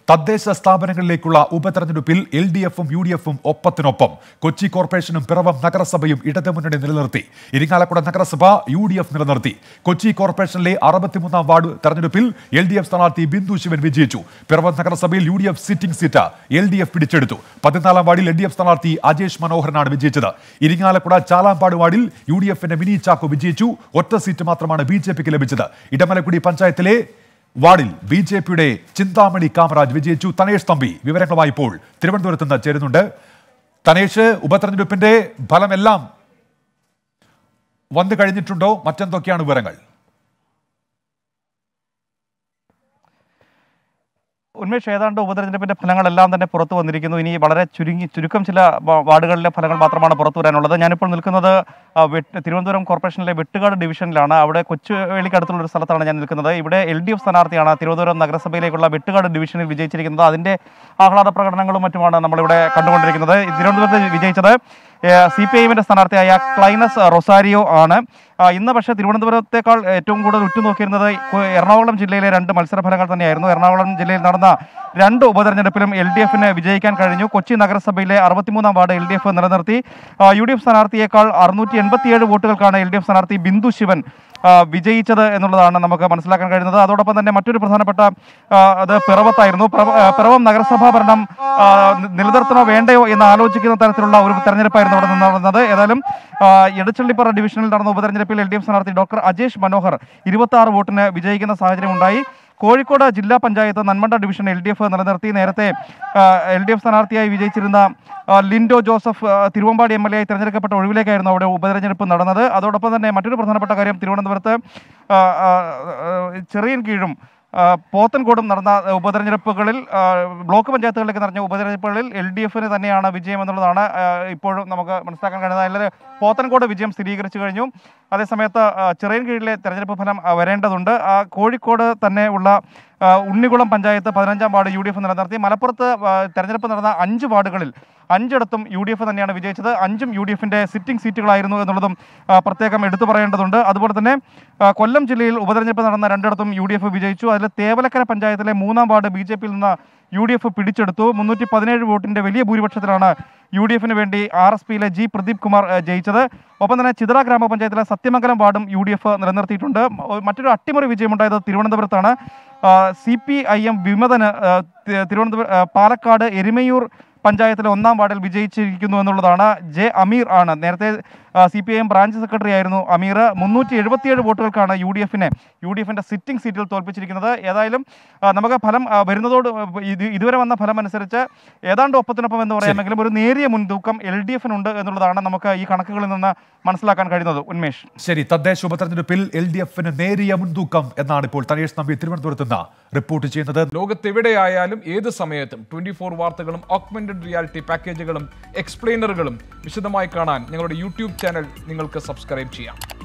തദ്ദേശ സ്ഥാപനങ്ങളിലേക്കുള്ള ഉപതെരഞ്ഞെടുപ്പിൽ എൽ ഡി എഫും യു ഡി എഫും ഒപ്പത്തിനൊപ്പം കൊച്ചി കോർപ്പറേഷനും പിറവം നഗരസഭയും ഇടതുമുന്നണി നിലനിർത്തി ഇരിങ്ങാലക്കുട നഗരസഭ യു ഡി എഫ് നിലനിർത്തി കൊച്ചി കോർപ്പറേഷനിലെ അറുപത്തിമൂന്നാം വാർഡ് തെരഞ്ഞെടുപ്പിൽ എൽ ഡി എഫ് സ്ഥാനാർത്ഥി ബിന്ദു ശിവൻ വിജയിച്ചു പിറവം നഗരസഭയിൽ U D F sitting seat L D F പിടിച്ചെടുത്തു പതിനാലാം വാർഡിൽ എൽ ഡി എഫ് സ്ഥാനാർത്ഥി അജേഷ് മനോഹരനാണ് വിജയിച്ചത് ഇരിങ്ങാലക്കുട ചാലാമ്പാട് വാർഡിൽ യു ഡി എഫിന്റെ മിനി ചാക്കോ വിജയിച്ചു ഒറ്റ സീറ്റ് മാത്രമാണ് ബി ജെ പിക്ക് ലഭിച്ചത് ഇടമലക്കുടി പഞ്ചായത്തിലെ വാർഡിൽ ബി ജെ പിയുടെ ചിന്താമണി കാമറാജ് വിജയിച്ചു തനേഷ് തമ്പി വിവരങ്ങളുമായി ഇപ്പോൾ തിരുവനന്തപുരത്ത് നിന്ന് ചേരുന്നുണ്ട് തനേഷ് ഉപതെരഞ്ഞെടുപ്പിന്റെ ഫലമെല്ലാം വന്നു കഴിഞ്ഞിട്ടുണ്ടോ മറ്റെന്തൊക്കെയാണ് വിവരങ്ങൾ ഉന്മേഷ് ഏതാണ്ട് ഉപതെരഞ്ഞെടുപ്പിന്റെ ഫലങ്ങളെല്ലാം തന്നെ പുറത്തു വന്നിരിക്കുന്നു ഇനി വളരെ ചുരുങ്ങി ചുരുക്കം ചില വാ- വാർഡുകളിലെ ഫലങ്ങൾ മാത്രമാണ് പുറത്തു വരാനുള്ളത് ഞാനിപ്പോൾ നിൽക്കുന്നത് ആ, വെട്ട്- തിരുവനന്തപുരം കോർപ്പറേഷനിലെ വെട്ടുകാട് ഡിവിഷനിലാണ് അവിടെ കൊച്ചുവേളിക്ക് അടുത്തുള്ള ഒരു സ്ഥലത്താണ് ഞാൻ നിൽക്കുന്നത് ഇവിടെ എൽ ഡി എഫ് സ്ഥാനാർത്ഥിയാണ് തിരുവനന്തപുരം നഗരസഭയിലേക്കുള്ള വെട്ടുകാട് ഡിവിഷനിൽ വിജയിച്ചിരിക്കുന്നത് അതിന്റെ ആഹ്ലാദ പ്രകടനങ്ങളും മറ്റുമാണ് നമ്മളിവിടെ കണ്ടുകൊണ്ടിരിക്കുന്നത് തിരുവനന്തപുരത്ത് വിജയിച്ചത് സി പി ഐഎമ്മിന്റെ സ്ഥാനാർത്ഥിയായ ക്ലൈനസ് റൊസാരിയോ ആണ് ആ, ഇന്ന് പക്ഷേ തിരുവനന്തപുരത്തേക്കാൾ ഏറ്റവും കൂടുതൽ ഉറ്റുനോക്കിയിരുന്നത് കൊ- എറണാകുളം ജില്ലയിലെ രണ്ട് മത്സരഫലങ്ങൾ തന്നെയായിരുന്നു എറണാകുളം ജില്ലയിൽ നടന്ന രണ്ട് ഉപതെരഞ്ഞെടുപ്പിലും എൽ ഡി എഫിന് വിജയിക്കാൻ കഴിഞ്ഞു കൊച്ചി നഗരസഭയിലെ അറുപത്തിമൂന്നാം വാർഡ് എൽ ഡി എഫ് നിലനിർത്തി ആ, യു ഡി എഫ് സ്ഥാനാർത്ഥിയേക്കാൾ അറുന്നൂറ്റി എൺപത്തിയേഴ് വോട്ടുകൾക്കാണ് എൽ ഡി എഫ് സ്ഥാനാർത്ഥി ബിന്ദു ശിവൻ ആ, വിജയിച്ചത് എന്നുള്ളതാണ് നമുക്ക് മനസ്സിലാക്കാൻ കഴിയുന്നത് അതോടൊപ്പം തന്നെ മറ്റൊരു പ്രധാനപ്പെട്ട ആ, അത് പിറവത്തായിരുന്നു പിറവ- ആ, പിറവം നഗരസഭാ ഭരണം ആ, നി- നിലനിർത്തണോ വേണ്ടയോ എന്ന് ആലോചിക്കുന്ന തരത്തിലുള്ള ഒരു തെരഞ്ഞെടുപ്പായിരുന്നു അവിടെ നിന്ന് നടന്നത് ഏതായാലും ആ, എടച്ചള്ളിപ്പറ ഡിവിഷനിൽ നടന്ന ഉപതെരഞ്ഞെടുപ്പിൽ എൽ ഡി എഫ് സ്ഥാനാർത്ഥി ഡോക്ടർ അജേഷ് മനോഹർ ഇരുപത്തി ആറ് വോട്ടിന് വിജയിക്കുന്ന സാഹചര്യം ഉണ്ടായി കോഴിക്കോട് ജില്ലാ panchayat Nanmanda division L D F നിലനിർത്തി നേരത്തെ എൽ ഡി എഫ് സ്ഥാനാർത്ഥിയായി വിജയിച്ചിരുന്ന ആ, ലിൻഡോ ജോസഫ് ആ, തിരുവമ്പാടി എം എൽ എ ആയി തിരഞ്ഞെടുക്കപ്പെട്ട ഒഴിവിലേക്കായിരുന്നു അവിടെ ഉപതെരഞ്ഞെടുപ്പ് നടന്നത് അതോടൊപ്പം തന്നെ മറ്റൊരു പ്രധാനപ്പെട്ട കാര്യം തിരുവനന്തപുരത്ത് ആ, ആ, ആ, ചെറിയൻ കീഴും ആ, പോത്തൻകോടും നടന്ന ഉപതെരഞ്ഞെടുപ്പുകളിൽ ആ, ബ്ലോക്ക് പഞ്ചായത്തുകളിലേക്ക് നടന്ന ഉപതെരഞ്ഞെടുപ്പുകളിൽ എൽ ഡി എഫിന് തന്നെയാണ് വിജയം എന്നുള്ളതാണ് ആ, ഇപ്പോഴും നമുക്ക് മനസ്സിലാക്കാൻ കഴിയുന്നത് അതിൽ പോത്തൻകോട് വിജയം സ്ഥിരീകരിച്ചു കഴിഞ്ഞു അതേസമയത്ത് ആ, ചെറിയൻ കീഴിലെ തെരഞ്ഞെടുപ്പ് ഫലം ആ, വരേണ്ടതുണ്ട് ആ, കോഴിക്കോട് തന്നെ ഉള്ള ആ, ഉണ്ണികുളം പഞ്ചായത്ത് പതിനഞ്ചാം വാർഡ് യു ഡി എഫ് നിലനിർത്തി മലപ്പുറത്ത് ആ, തെരഞ്ഞെടുപ്പ് നടന്ന അഞ്ച് വാർഡുകളിൽ അഞ്ചിടത്തും യു ഡി എഫ് തന്നെയാണ് വിജയിച്ചത് അഞ്ചും യു ഡി എഫിന്റെ സിറ്റിംഗ് സീറ്റുകളായിരുന്നു എന്നുള്ളതും ആ, പ്രത്യേകം എടുത്തു പറയേണ്ടതുണ്ട് അതുപോലെ തന്നെ ആ, കൊല്ലം ജില്ലയിൽ ഉപതെരഞ്ഞെടുപ്പ് നടന്ന രണ്ടിടത്തും യു ഡി എഫ് വിജയിച്ചു അതിൽ തേവലക്കര പഞ്ചായത്തിലെ മൂന്നാം വാർഡ് ബി ജെ പിയിൽ നിന്ന് യു ഡി എഫ് പിടിച്ചെടുത്തു മുന്നൂറ്റി പതിനേഴ് വോട്ടിന്റെ വലിയ ഭൂരിപക്ഷത്തിലാണ് യു ഡി എഫിന് വേണ്ടി ആർ എസ് പിയിലെ ജി പ്രദീപ് കുമാർ ആ, ജയിച്ചത് ഒപ്പം തന്നെ ചിതറ ഗ്രാമപഞ്ചായത്തിലെ സത്യമംഗലം വാർഡും യു ഡി എഫ് നിലനിർത്തിയിട്ടുണ്ട് മ- മറ്റൊരു അട്ടിമറി വിജയമുണ്ടായത് തിരുവനന്തപുരത്താണ് സി പി ഐ എം വിമതന് ആ, തി- തിരുവനന്തപുരം ആ, പാലക്കാട് എരുമയൂർ പഞ്ചായത്തിലെ ഒന്നാം വാർഡിൽ വിജയിച്ചിരിക്കുന്നു എന്നുള്ളതാണ് ജെ അമീർ ആണ് നേരത്തെ C P I M branch secretary ആയിരുന്നു അമീർ മുന്നൂറ്റി എഴുപത്തിയേഴ് വോട്ടുകൾക്കാണ് യു ഡി എഫിനെ യു ഡി എഫിന്റെ സിറ്റിംഗ് സീറ്റിൽ തോൽപ്പിച്ചിരിക്കുന്നത് ഏതായാലും ആ, നമുക്ക് ഫലം ആ, വരുന്നതോട് ഇത് ഇതുവരെ വന്ന ഫലം അനുസരിച്ച് ഏതാണ്ട് ഒപ്പത്തിനൊപ്പം എന്ന് പറയാമെങ്കിലും ഒരു നേരിയ മുൻതൂക്കം എൽ ഡി എഫിനുണ്ട് എന്നുള്ളതാണ് നമുക്ക് ഈ കണക്കുകളിൽ നിന്ന് മനസ്സിലാക്കാൻ കഴിയുന്നത് ഉന്മേഷ് ശരി തദ്ദേശ ഉപതെരഞ്ഞെടുപ്പിൽ എൽ ഡി എഫിന് നേരിയ മുൻതൂക്കം എന്നാണ് ഇപ്പോൾ തനേഷ് തമ്പി തിരുവനന്തപുരത്ത് നിന്ന് റിപ്പോർട്ട് ചെയ്യുന്നത് ലോകത്തെവിടെയായാലും ഏത് സമയത്തും ട്വന്റി ഫോർ വാർത്തകളും ഓഗ്മെന്റഡ് റിയാലിറ്റി പാക്കേജുകളും എക്സ്പ്ലെയിനറുകളും വിശദമായി കാണാൻ ഞങ്ങളുടെ യൂട്യൂബ് ചാനൽ നിങ്ങൾക്ക് സബ്സ്ക്രൈബ് ചെയ്യാം